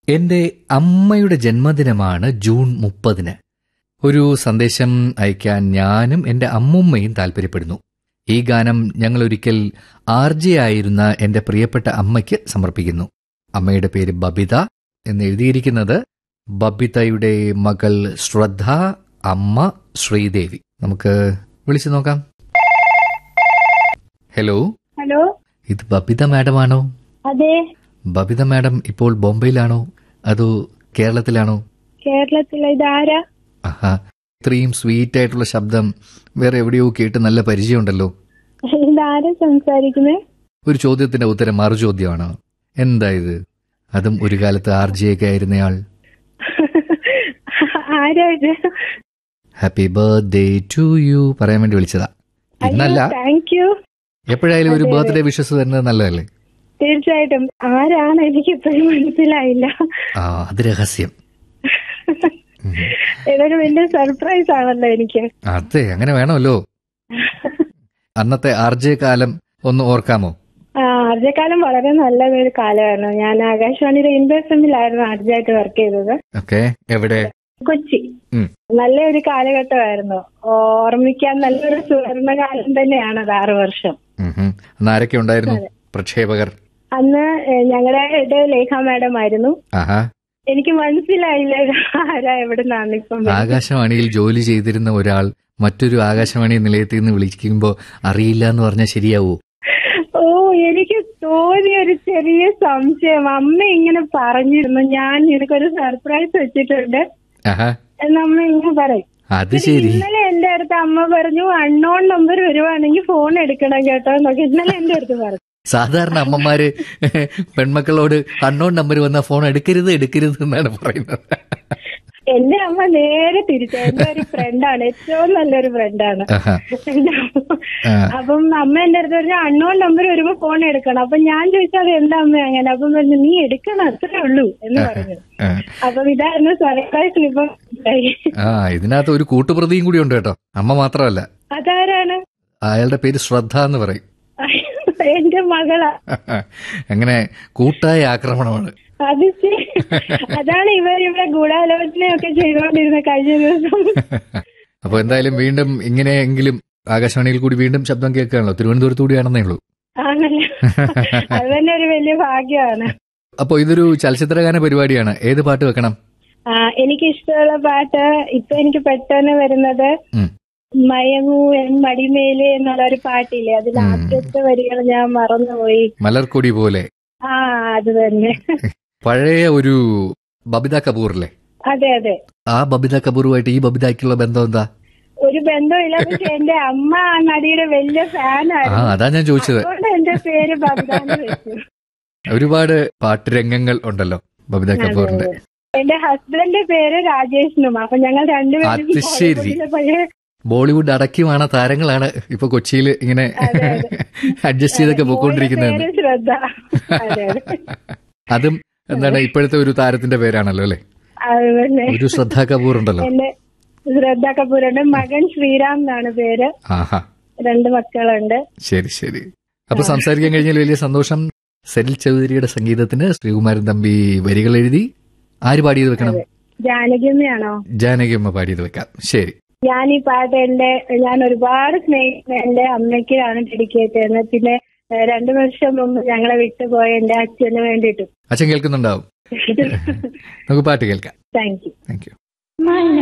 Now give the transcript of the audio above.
എന്റെ അമ്മയുടെ ജന്മദിനമാണ് ജൂൺ മുപ്പതിന് ഒരു സന്ദേശം അയക്കാൻ ഞാനും എന്റെ അമ്മുമ്മയും താല്പര്യപ്പെടുന്നു ഈ ഗാനം ഞങ്ങൾ ഒരിക്കൽ ആർജെ ആയിരുന്ന എന്റെ പ്രിയപ്പെട്ട അമ്മയ്ക്ക് സമർപ്പിക്കുന്നു അമ്മയുടെ പേര് ബബിത എന്ന് എഴുതിയിരിക്കുന്നത് ബബിതയുടെ മകൾ ശ്രദ്ധ അമ്മ ശ്രീദേവി നമുക്ക് വിളിച്ചു നോക്കാം ഹലോ ഹലോ ഇത് ബബിത മാഡമാണോ അതെ ബബിത മാഡം ഇപ്പോൾ ബോംബെയിലാണോ അതോ കേരളത്തിലാണോ കേരളത്തിലെ ഇതാരാ ആഹാ ഇത്രയും സ്വീറ്റ് ആയിട്ടുള്ള ശബ്ദം വേറെ എവിടെയോ കേട്ട് നല്ല പരിചയമുണ്ടല്ലോ ഇതാരാ സംസാരിക്കുന്നേ ഒരു ചോദ്യത്തിന്റെ ഉത്തരം മറു ചോദ്യമാണ് എന്താ ഇത് അതും ഒരു കാലത്ത് ആർ ജെ ഒക്കെ ആയിരുന്നയാൾ ആരാ ഇത് ഹാപ്പി ബർത്ത്ഡേ ടു യു പറയാൻ വേണ്ടി വിളിച്ചതാ ഇന്നല്ല താങ്ക് യു എപ്പോഴായാലും ഒരു അതെ, ബർത്ത്ഡേ വിഷസ് തരുന്നത് നല്ലതല്ലേ തീർച്ചയായിട്ടും ആരാണ് എനിക്ക് ഇപ്പോഴും മനസ്സിലായില്ല ആ അത് രഹസ്യം ഉം. ഇതൊരു വലിയ സർപ്രൈസ് ആണല്ലോ എനിക്ക് അതെ അങ്ങനെ വേണമല്ലോ അന്നത്തെ ആർ ജെ കാലം ഒന്ന് ഓർക്കാമോ ആ ആർജക്കാലം വളരെ നല്ലൊരു കാലമായിരുന്നു ഞാൻ ആകാശവാണിയുടെ ഇൻവെസ്റ്റമിലായിരുന്നു ആർജയായിട്ട് വർക്ക് ചെയ്തത് ഓക്കെ എവിടെ കൊച്ചി ഉം. നല്ലൊരു കാലഘട്ടമായിരുന്നു ഓർമ്മിക്കാൻ നല്ലൊരു സുവർണ കാലം തന്നെയാണ് അത് ആറു വർഷം ഉം ഹും. അന്ന് ആരൊക്കെ ഉണ്ടായിരുന്നു പ്രക്ഷേപകർ അന്ന് ഞങ്ങളുടെ ഇടയിൽ ലേഖ മാഡം ആയിരുന്നു ആഹാ എനിക്ക് മനസ്സിലായില്ല ഇത് ആരാ എവിടുന്നാണ് ഇപ്പം വരുന്നത്. ആകാശവാണിയിൽ ജോലി ചെയ്തിരുന്ന ഒരാൾ മറ്റൊരു ആകാശവാണി നിലയത്തിൽ നിന്ന് വിളിക്കുമ്പോൾ അറിയില്ല എന്ന് പറഞ്ഞാൽ ശരിയാവൂ ഓ എനിക്ക് തോന്നിയ ഒരു ചെറിയ സംശയം അമ്മ ഇങ്ങനെ പറഞ്ഞിരുന്നു ഞാൻ നിനക്കൊരു സർപ്രൈസ് വെച്ചിട്ടുണ്ട് ആഹാ എന്ന് അമ്മ ഇങ്ങനെ പറയും അത് ശരി ഇന്നലെ എന്റെ അടുത്ത് അമ്മ പറഞ്ഞു അൺനോൺ നമ്പർ വരുവാണെങ്കിൽ ഫോൺ എടുക്കണം കേട്ടോ എന്നൊക്കെ ഇന്നലെ എന്റെ അടുത്ത് പറഞ്ഞു സാധാരണ അമ്മമാര് പെൺമക്കളോട് അൺനോൺ നമ്പർ വന്ന ഫോൺ എടുക്കരുത് എടുക്കരുത് എന്നാണ് പറയുന്നത് എന്റെ അമ്മ നേരെ തിരിച്ചു എന്റെ ഒരു ഫ്രണ്ടാണ് ഏറ്റവും നല്ലൊരു ഫ്രണ്ടാണ് ആഹാ. ആ. അപ്പം അമ്മ എന്റെ അടുത്ത് പറഞ്ഞു അണ്ണോൺ നമ്പർ വരുമ്പോ ഫോൺ എടുക്കണം അപ്പൊ ഞാൻ ചോദിച്ചാൽ അത് എന്താ അമ്മ അങ്ങനെ അപ്പം പറഞ്ഞു നീ എടുക്കണം അത്രേ ഉള്ളൂ എന്ന് പറഞ്ഞു ആ. അപ്പം ഇതായിരുന്നു സർപ്രൈസ് ഇപ്പം ഉണ്ടായി. ആ ഇതിനകത്ത് ഒരു കൂട്ടുപ്രതിയും കൂടി ഉണ്ട് കേട്ടോ അമ്മ മാത്രമല്ല അതാരാണ് അയാളുടെ പേര് ശ്രദ്ധ എന്ന് പറയും എന്റെ മകളാ അങ്ങനെ കൂട്ടായ ആക്രമണമാണ് അത് ശരി. അതാണ് ഇവർ ഇവിടെ ഗൂഢാലോചനയൊക്കെ ചെയ്തുകൊണ്ടിരുന്ന കഴിഞ്ഞ ദിവസം അപ്പൊ എന്തായാലും വീണ്ടും ഇങ്ങനെയെങ്കിലും ആകാശവാണിയിൽ കൂടി വീണ്ടും ശബ്ദം കേൾക്കുകയാണല്ലോ തിരുവനന്തപുരത്ത് കൂടിയാണെന്നേ ഉള്ളൂ ആണല്ലേ അത് തന്നെ ഒരു വലിയ ഭാഗ്യമാണ് അപ്പൊ ഇതൊരു ചലച്ചിത്രഗാന പരിപാടിയാണ് ഏത് പാട്ട് വെക്കണം ആ, എനിക്ക് ഇഷ്ടമുള്ള പാട്ട് ഇപ്പൊ എനിക്ക് പെട്ടെന്ന് വരുന്നത് ഉം. മയങ്ങൂ എൻ മടിമേലെ എന്നുള്ള ഒരു പാട്ടില്ലേ അതിൽ ഉം. ആദ്യത്തെ വരികൾ ഞാൻ മറന്നുപോയി മലർക്കൊടി പോലെ ആ അത് തന്നെ പഴയ ഒരു ബബിത കപൂറില്ലേ അതെ അതെ ആ ബബിത കപൂറുമായിട്ട് ഈ ബബിതയ്ക്കുള്ള ബന്ധം എന്താ ഒരു ബന്ധമില്ല പക്ഷെ എന്റെ അമ്മ ആ നടിയുടെ വലിയ ആ ഫാനായിരുന്നു അതാ ഞാൻ ചോദിച്ചത് അതുകൊണ്ട് എന്റെ പേര് ബബിതാന്ന് വെച്ചു ഒരുപാട് പാട്ടുരംഗങ്ങൾ ഉണ്ടല്ലോ ബബിത കപൂറിന്റെ എന്റെ ഹസ്ബൻഡിന്റെ പേര് രാജേഷിനും അപ്പൊ ഞങ്ങൾ രണ്ടുപേരും അത് ശരി. ബോളിവുഡിലെ പഴയ ബോളിവുഡ് അടക്കിയുമാണ് താരങ്ങളാണ് ഇപ്പൊ കൊച്ചിയിൽ ഇങ്ങനെ അതെ, അതെ. അഡ്ജസ്റ്റ് ചെയ്തൊക്കെ മോളുടെ പോയിക്കൊണ്ടിരിക്കുന്നത് പേര് ശ്രദ്ധ അതെ അതെ അതും എന്താണ് ഇപ്പോഴത്തെ ഒരു താരത്തിന്റെ പേരാണല്ലോ അല്ലെ അത് തന്നെ ഒരു ശ്രദ്ധ കപൂർ ഉണ്ടല്ലോ എന്റെ ശ്രദ്ധ കപൂറുണ്ട് മകൻ ശ്രീറാം എന്നാണ് പേര് ആഹാ രണ്ട് മക്കളുണ്ട് ശരി ശരി അപ്പൊ സംസാരിക്കാൻ കഴിഞ്ഞാൽ വലിയ സന്തോഷം സെലിൽ ചൗധരിയുടെ സംഗീതത്തിന് ശ്രീകുമാരൻ തമ്പി വരികൾ എഴുതി ആര് പാടിയത് വെക്കണം ജാനകിയമ്മയാണോ ജാനകിയമ്മ പാടിയത് വെക്കാം ശരി ഞാൻ ഈ പാട്ട് എന്റെ ഞാൻ ഒരുപാട് സ്നേഹിക്കുന്ന എന്റെ അമ്മയ്ക്കാണ് ഡെഡിക്കേറ്റ് ചെയ്യുന്നത് പിന്നെ ഏഹ്, രണ്ടു വർഷം മുമ്പ് ഞങ്ങളെ വിട്ടുപോയ എന്റെ അച്ഛന് വേണ്ടിയിട്ടും അച്ഛൻ കേൾക്കുന്നുണ്ടാവും നമുക്ക് പാട്ട് കേൾക്കാം താങ്ക് യു താങ്ക് യു